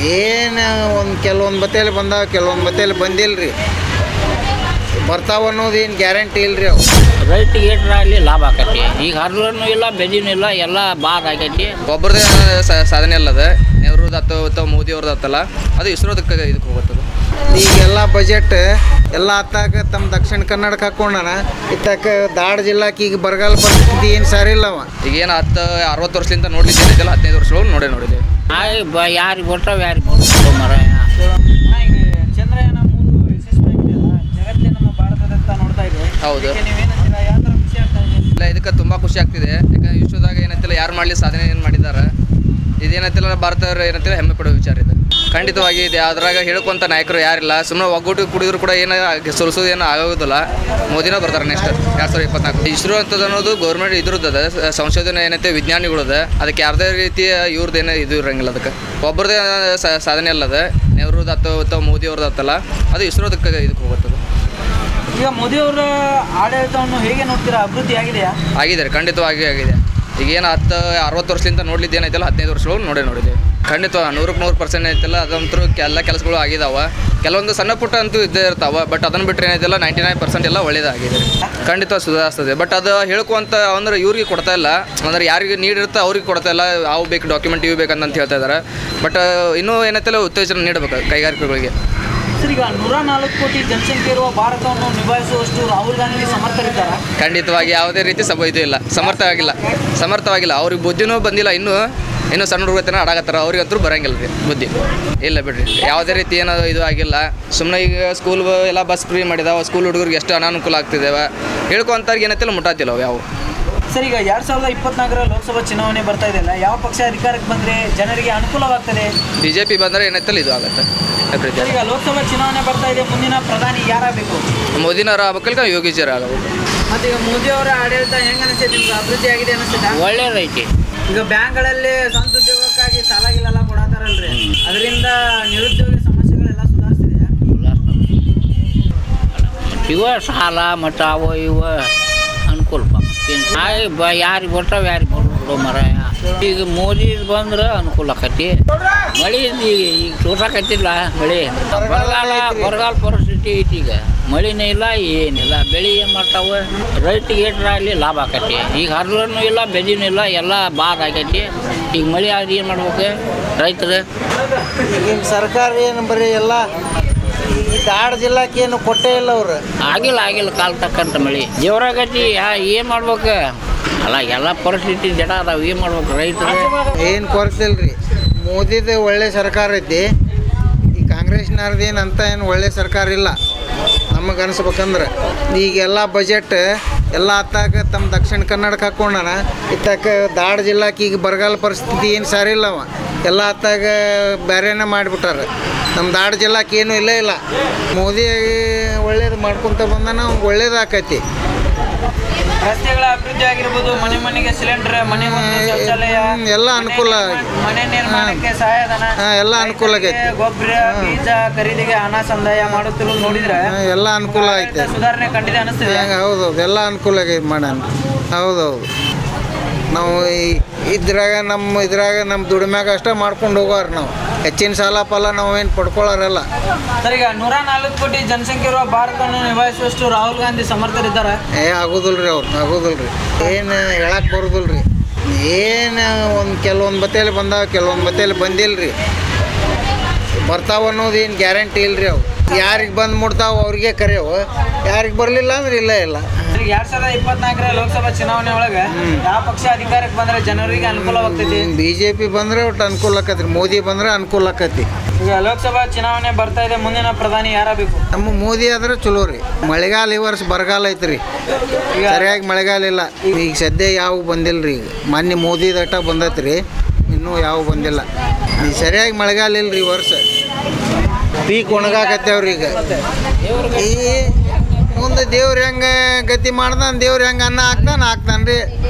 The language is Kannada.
ಏನು ಒಂದು ಕೆಲವೊಂದು ಬತ್ತೇಲಿ ಬಂದಾವ ಕೆಲವೊಂದು ಬತ್ತೇಲಿ ಬಂದಿಲ್ಲ ರೀ ಬರ್ತಾವ ಅನ್ನೋದು ಏನು ಗ್ಯಾರಂಟಿ ಇಲ್ಲ ರೀ ಅವು ರೈಟಿಗೆ ಏಟ್ರಾಗಲಿ ಲಾಭ ಆಕತಿ ಈಗ ಹರ್ಲೂ ಇಲ್ಲ ಬೆದಿನೂ ಇಲ್ಲ ಎಲ್ಲ ಬಾದ್ ಆಗೈತಿ ಒಬ್ಬರದೇ ಸಾಧನೆ ಅಲ್ಲದ ನೆಹರೂದು ಅಥವಾ ಅಥವಾ ಮೋದಿ ಅವ್ರದ್ದು ಆತಲ್ಲ ಅದು ಇಸ್ರೋದಕ್ಕೆ ಇದಕ್ಕೆ ಹೋಗುತ್ತದೆ ಈಗೆಲ್ಲ ಬಜೆಟ್ ಎಲ್ಲ ಹತ್ತಾಗ ತಮ್ಮ ದಕ್ಷಿಣ ಕನ್ನಡಕ್ಕೆ ಹಾಕೊಂಡಾನ ಇತ್ತಾಕ ದಾಡ ಜಿಲ್ಲಾಕ್ಕೆ ಈಗ ಬರಗಾಲ ಪರಿಸ್ಥಿತಿ ಏನು ಸರಿ ಇಲ್ಲವ ಈಗ ಏನು ಹತ್ತು ಅರವತ್ತು ವರ್ಷದಿಂದ ನೋಡ್ಲಿದ್ದೇನಿದ್ದಲ್ಲ ಹದಿನೈದು ವರ್ಷಗಳು ನೋಡೇ ನೋಡಿದ್ದೇವೆ ಆಯ್ ಬ ಯಾರಿಗೆ ಬರ್ತಾವ ಯಾರಿಗೆ ಬರ್ತಾವ ಮರ ಈಗ ಚಂದ್ರಯಾನ ಮೂರು ಯಶಸ್ವಿಯಾಗಿದೆಯಲ್ಲ ಜಗತ್ತೇ ನಮ್ಮ ಭಾರತದತ್ತ ನೋಡ್ತಾ ಇದೆ ಹೌದು. ಇದಕ್ಕೆ ನೀವೇನಂತೀರಾ ಯಾವ ಥರ ಖುಷಿ ಆಗ್ತಾ ಇದೆ ಇಲ್ಲ ಇದಕ್ಕೆ ತುಂಬ ಖುಷಿ ಆಗ್ತಿದೆ ಯಾಕಂದ್ರೆ ವಿಶ್ವದಾಗ ಏನಂತಿಲ್ಲ ಯಾರು ಮಾಡಲಿ ಸಾಧನೆ ಏನು ಮಾಡಿದ್ದಾರೆ ಇದೇನಂತಿಲ್ಲ ಭಾರತದವ್ರು ಏನಂತಿಲ್ಲ ಹೆಮ್ಮೆ ಪಡೋ ವಿಚಾರ ಇದು ಖಂಡಿತವಾಗಿ ಇದೆ ಅದ್ರಾಗ ಹೇಳ್ಕೊಂತ ನಾಯಕರು ಯಾರಿಲ್ಲ ಸುಮ್ಮನೆ ಒಗ್ಗೂಟು ಕುಡಿದ್ರು ಕೂಡ ಏನು ಸುಲಿಸೋದು ಏನು ಆಗೋದಿಲ್ಲ ಮೋದಿನ ಬರ್ತಾರೆ ನೆಕ್ಸ್ಟ್ ಎರಡು ಸಾವಿರದ ಇಪ್ಪತ್ನಾಲ್ಕು ಇಸ್ರೋ ಅಂತದ್ದು ಅನ್ನೋದು ಗೌರ್ಮೆಂಟ್ ಇದ್ರದ್ದು ಅದ ಸಂಶೋಧನೆ ಏನೈತೆ ವಿಜ್ಞಾನಿಗಳದ ಅದಕ್ಕೆ ಯಾವುದೇ ರೀತಿಯ ಇವ್ರದ್ದು ಏನೋ ಇದು ಇರಂಗಿಲ್ಲ ಅದಕ್ಕೆ ಒಬ್ಬರದೇ ಸಾಧನೆ ಅಲ್ಲದ ನೆಹರೂದು ಅಥವಾ ಅಥವಾ ಮೋದಿ ಅವ್ರದ್ದು ಆತಲ್ಲ ಅದು ಇಸ್ರೋದಕ್ಕೆ ಇದಕ್ಕೆ ಹೋಗುತ್ತದೆ ಈಗ ಮೋದಿ ಅವರ ಆಡಳಿತವನ್ನು ಹೇಗೆ ನೋಡ್ತೀರಾ ಅಭಿವೃದ್ಧಿ ಆಗಿದೆಯಾ ಆಗಿದೆ ರೀ ಖಂಡಿತವಾಗಿ ಆಗಿದೆ ಈಗ ಏನು ಹತ್ತು ಅರವತ್ತು ವರ್ಷದಿಂದ ನೋಡ್ಲಿದ್ದು ಏನೈತಲ್ಲ ಹದಿನೈದು ವರ್ಷಗಳು ನೋಡೇ ನೋಡಿದ್ದೇವೆ ಖಂಡಿತ ನೂರಕ್ಕೆ ನೂರು ಪರ್ಸೆಂಟ್ ಐತಲ್ಲ ಅದಂತರೂ ಎಲ್ಲ ಕೆಲಸಗಳು ಆಗಿದಾವ ಕೆಲವೊಂದು ಸಣ್ಣ ಪುಟ್ಟ ಅಂತೂ ಇದ್ದೇ ಇರ್ತಾವ ಬಟ್ ಅದನ್ನು ಬಿಟ್ಟರೆ ಏನೈತಲ್ಲ ನೈಂಟಿ ನೈನ್ ಪರ್ಸೆಂಟ್ ಎಲ್ಲ ಒಳ್ಳೇದಾಗಿದೆ ಖಂಡಿತ ಸುಧಾರಿಸ್ತದೆ ಬಟ್ ಅದು ಹೇಳ್ಕೊಂತ ಅಂದ್ರೆ ಇವ್ರಿಗೆ ಕೊಡ್ತಾ ಇಲ್ಲ ಅಂದ್ರೆ ಯಾರಿಗೆ ನೀಡಿರುತ್ತೆ ಅವ್ರಿಗೆ ಕೊಡ್ತಾ ಇಲ್ಲ ಅವು ಬೇಕು ಡಾಕ್ಯುಮೆಂಟ್ ಇವು ಬೇಕಂತ ಹೇಳ್ತಾ ಇದ್ದಾರೆ ಬಟ್ ಇನ್ನೂ ಏನೈತಲ್ಲ ಉತ್ತೇಜನ ನೀಡಬೇಕು ಕೈಗಾರಿಕೆಗಳಿಗೆ ಸರ್ ಈಗ ನೂರ ನಾಲ್ಕು ಕೋಟಿ ಜನಸಂಖ್ಯೆ ಇರುವ ಭಾರತವನ್ನು ನಿಭಾಯಿಸುವಷ್ಟು ರಾಹುಲ್ ಗಾಂಧಿ ಸಮರ್ಥರಿದ್ದಾರಾ ಖಂಡಿತವಾಗಿ ಯಾವುದೇ ರೀತಿ ಸಬ ಇದು ಇಲ್ಲ ಸಮರ್ಥವಾಗಿಲ್ಲ ಸಮರ್ಥವಾಗಿಲ್ಲ ಅವ್ರಿಗೆ ಬುದ್ಧಿನೂ ಬಂದಿಲ್ಲ ಇನ್ನೂ ಇನ್ನೂ ಸಣ್ಣ ಹುಡುಗತನ ಆಡಾಕತ್ತಾರ ಅವ್ರಿಗಂತೂ ಬರಂಗಿಲ್ಲ ರೀ ಬುದ್ಧಿ ಇಲ್ಲ ಬಿಡ್ರಿ ಯಾವುದೇ ರೀತಿ ಏನೋ ಇದು ಆಗಿಲ್ಲ ಸುಮ್ಮನೆ ಈಗ ಸ್ಕೂಲ್ ಎಲ್ಲ ಬಸ್ ಫ್ರೀ ಮಾಡಿದಾವ ಸ್ಕೂಲ್ ಹುಡುಗರಿಗೆ ಎಷ್ಟು ಅನಾನುಕೂಲ ಆಗ್ತಿದ್ದಾವೆ ಹೇಳ್ಕೊಂತಾರ್ಗೆ ಏನೈತಿಲ್ಲ ಮುಟ್ಟಾತಿಲ್ಲ ಅವು ಯಾವ ಸರ್ ಈಗ ಎರಡ್ ಸಾವಿರದ ಇಪ್ಪತ್ನಾಲ್ಕರ ಲೋಕಸಭಾ ಚುನಾವಣೆ ಬರ್ತಾ ಇದೆಯಲ್ಲ ಯಾವ ಪಕ್ಷ ಅಧಿಕಾರಕ್ಕೆ ಬಂದ್ರೆ ಜನರಿಗೆ ಅನುಕೂಲವಾಗ್ತದೆ ಬಿ ಜೆ ಪಿ ಬಂದರೆ ಏನೈತಲ್ಲ ಇದು ಆಗುತ್ತೆ ಅಭಿವೃದ್ಧಿ ಸರ್ ಈಗ ಲೋಕಸಭಾ ಚುನಾವಣೆ ಬರ್ತಾ ಇದೆ ಮುಂದಿನ ಪ್ರಧಾನಿ ಯಾರಾಗಬೇಕು ಮೋದಿನವ್ರು ಆಗ್ಬೇಕಲ್ಲ ಯೋಗೀಜಿಯವ್ರು ಆಗಬೇಕು ಮತ್ತೆ ಈಗ ಮೋದಿ ಅವರ ಆಡಳಿತ ಹೆಂಗ ಅನಿಸ್ತದೆ ನಿಮ್ಗೆ ಅಭಿವೃದ್ಧಿ ಆಗಿದೆ ಅನಿಸ್ತದ ಒಳ್ಳೇದೈತಿ ಈಗ ಬ್ಯಾಂಕ್ಗಳಲ್ಲಿ ಸ್ವಂತ ಉದ್ಯೋಗಕ್ಕಾಗಿ ಸಾಲ ಗಿಲೆಲ್ಲ ಕೊಡತಾರಲ್ರಿ ಅದರಿಂದ ನಿರುದ್ಯೋಗ ಸಮಸ್ಯೆಗಳೆಲ್ಲ ಸುಧಾರಿಸಿದೆಯಾ ಇವ ಸಾಲ ಮತ್ತು ಅವ ಇವ ಅನುಕೂಲಪ್ಪ ಆಯ್ ಬ ಯಾರಿಗೆ ಬರ್ತಾವ ಯಾರಿಗೆ ಬರ್ಬಿಡು ಮರ ಈಗ ಮೋದಿ ಬಂದ್ರೆ ಅನುಕೂಲ ಆಕತಿ ಮಳೆ ಈಗ ಈಗ ತೋರ್ಸಾಕತ್ತಿಲ್ಲ ಮಳೆ ಬರಗಾಲ ಬರಗಾಲ ಪರಿಸ್ಥಿತಿ ಐತಿ ಈಗ ಮಳಿನೇ ಇಲ್ಲ ಏನಿಲ್ಲ ಬೆಳೆ ಏನು ಮಾಡ್ತಾವೆ ರೈತಿಗೆ ಏಟ್ರಾಗಲಿ ಲಾಭ ಆಕತಿ ಈಗ ಹರ್ಲೂ ಇಲ್ಲ ಬೆದಿನೂ ಇಲ್ಲ ಎಲ್ಲ ಬಾದ್ ಆಗೈತಿ ಈಗ ಮಳೆ ಆದ್ರೆ ಏನು ಮಾಡ್ಬೇಕು ರೈತರು ಈಗಿನ ಸರ್ಕಾರ ಏನು ಬರೀ ಎಲ್ಲ ಈ ದಾಡ ಜಿಲ್ಲಾಕ್ಕೆ ಏನು ಕೊಟ್ಟೇ ಇಲ್ಲ ಅವ್ರು ಆಗಿಲ್ಲ ಆಗಿಲ್ಲ ಕಾಲ ತಕ್ಕಂತ ಮಳೆ ಜೋರಾಗತಿ ಏನು ಮಾಡ್ಬೇಕು ಅಲ್ಲ ಎಲ್ಲ ಪರಿಸ್ಥಿತಿ ಜಡ ಅದಾವ ಏನು ಮಾಡ್ಬೇಕು ರೈತರು ಏನು ಕೊರತೆ ಇಲ್ರಿ ಮೋದಿದು ಒಳ್ಳೆ ಸರ್ಕಾರ ಐತಿ ಈ ಕಾಂಗ್ರೆಸ್ನವ್ರದ್ದು ಏನು ಅಂತ ಏನು ಒಳ್ಳೆ ಸರ್ಕಾರ ಇಲ್ಲ ನಮಗೆ ಅನ್ಸ್ಬೇಕಂದ್ರೆ ಈಗೆಲ್ಲ ಬಜೆಟ್ ಎಲ್ಲ ಹತ್ತಾಗ ತಮ್ಮ ದಕ್ಷಿಣ ಕನ್ನಡಕ್ಕೆ ಹಾಕೊಂಡಾನ ಇತ್ತಾಕ ದಾಡ ಜಿಲ್ಲಾಕ್ಕೆ ಈಗ ಬರಗಾಲ ಪರಿಸ್ಥಿತಿ ಏನು ಸರಿ ಇಲ್ಲವ ಎಲ್ಲ ಹತ್ತಾಗ ಬೇರೆನೇ ಮಾಡಿಬಿಟ್ಟಾರ ನಮ್ಮ ದಾಡ ಜಿಲ್ಲಾಕ್ಕೆ ಏನೂ ಇಲ್ಲೇ ಇಲ್ಲ ಮೋದಿ ಒಳ್ಳೇದು ಮಾಡ್ಕೊತ ಬಂದಾನ ಒಳ್ಳೇದು ಆಕೈತಿ ರಸ್ತೆಗಳ ಅಭಿವೃದ್ಧಿ ಆಗಿರ್ಬೋದು ಮನೆ ಮನೆಗೆ ಸಿಲಿಂಡರ್ ಮನೆ ಒಂದು ಶೌಚಾಲಯ ಹ್ಮ್, ಎಲ್ಲ ಅನುಕೂಲ ಮನೆ ನಿರ್ಮಾಣ- ಮನೆ ನಿರ್ಮಾಣಕ್ಕೆ ಸಹಾಯಧನ ಹಾ, ಎಲ್ಲ ಅನುಕೂಲ ಆಗೈತಿ. ರೈತರಿಗೆ ಗೊಬ್ಬರ ಬೀಜ ಖರೀದಿಗೆ ಹಣ ಸಂದಾಯ ಮಾಡುತ್ತಿರುವುದು ನೋಡಿದ್ರೆ ಹಾ, ಎಲ್ಲ ಅನುಕೂಲ ಐತೆ ಆಡಳಿತ ಸುಧಾರಣೆ ಕಂಡಿದೆ ಅನಿಸ್ತದೆ ಹಂಗೆ ಹೌದೌದು ಎಲ್ಲ ಅನುಕೂಲ ಆಗೈತೆ ಮಾಡೋಣ ಹೌದೌದು ನಾವು ಈ- ಇದ್ರಾಗ ನಮ್ಮ ಇದ್ರಾಗ ನಮ್ಮ ದುಡಿಮ್ಯಾಗ ಅಷ್ಟೇ ಮಾಡ್ಕೊಂಡು ಹೋಗೋರು ನಾವು ಹೆಚ್ಚಿನ ಸಾಲ ಫಲ ನಾವೇನು ಪಡ್ಕೊಳ್ಳೋರಲ್ಲ ಸರ್ ಈಗ ನೂರ ನಾಲ್ಕು ಕೋಟಿ ಜನಸಂಖ್ಯೆ ಇರುವ ಭಾರತವನ್ನು ನಿಭಾಯಿಸುವಷ್ಟು ರಾಹುಲ್ ಗಾಂಧಿ ಸಮರ್ಥರಿದ್ದಾರೆ ಏ ಆಗೋದಿಲ್ಲ ರೀ ಅವ್ರು ಆಗೋದಿಲ್ಲ ರೀ ಏನು ಹೇಳಕ್ಕೆ ಬರೋದಿಲ್ಲ ರೀ ಏನು ಒಂದು ಕೆಲವೊಂದು ಬತ್ತೇಲಿ ಬಂದಾವ ಕೆಲವೊಂದು ಬತ್ತೇಲಿ ಬಂದಿಲ್ಲ ರೀ ಬರ್ತಾವ ಅನ್ನೋದು ಏನು ಗ್ಯಾರಂಟಿ ಇಲ್ಲ ರೀ ಅವು ಯಾರಿಗೆ ಬಂದು ಮುಡ್ತಾವ ಅವ್ರಿಗೆ ಕರೆಯವು ಯಾರಿಗೆ ಬರಲಿಲ್ಲ ಅಂದ್ರೆ ಇಲ್ಲ ಇಲ್ಲ ಈಗ ಎರಡ್ ಸಾವಿರದ ಇಪ್ಪತ್ನಾಲ್ಕರ ಲೋಕಸಭಾ ಚುನಾವಣೆ ಒಳಗೆ ಯಾವ ಪಕ್ಷ ಅಧಿಕಾರಕ್ಕೆ ಬಂದ್ರೆ ಜನರಿಗೆ ಅನುಕೂಲವಾಗ್ತೈತಿ ಬಿ ಜೆ ಪಿ ಬಂದರೆ ಒಟ್ಟು ಅನುಕೂಲ ಆಕತ್ರಿ ಮೋದಿ ಬಂದರೆ ಅನುಕೂಲ ಆಕತಿ ಈಗ ಲೋಕಸಭಾ ಚುನಾವಣೆ ಬರ್ತಾ ಇದೆ ಮುಂದಿನ ಪ್ರಧಾನಿ ಯಾರಾಗಬೇಕು ನಮ್ಮ ಮೋದಿ ಆದ್ರೆ ಚಲೋ ರೀ ಮಳೆಗಾಲ ಈ ವರ್ಷ ಬರಗಾಲ ಐತ್ರಿ ಈಗ ಸರಿಯಾಗಿ ಮಳೆಗಾಲ ಇಲ್ಲ ಈಗ ಸದ್ಯ ಯಾವ ಬಂದಿಲ್ಲ ರೀ ಈಗ ಮೊನ್ನೆ ಮೋದಿ ದಟ್ಟ ಬಂದೈತೆ ರೀ ಇನ್ನೂ ಯಾವ ಬಂದಿಲ್ಲ ಈಗ ಸರಿಯಾಗಿ ಮಳೆಗಾಲ ಇಲ್ಲ ರೀ ಈ ವರ್ಷ ಪೀಕ್ ಒಣಗಾಕತ್ತೇವ್ರಿ ಈಗ ಈ ಮುಂದೆ ದೇವ್ರು ಹೆಂಗೆ ಗತಿ ಮಾಡ್ದಾನ ದೇವ್ರು ಹೆಂಗೆ ಅನ್ನ ಹಾಕ್ತಾನೆ ಹಾಕ್ತಾನೆ ರೀ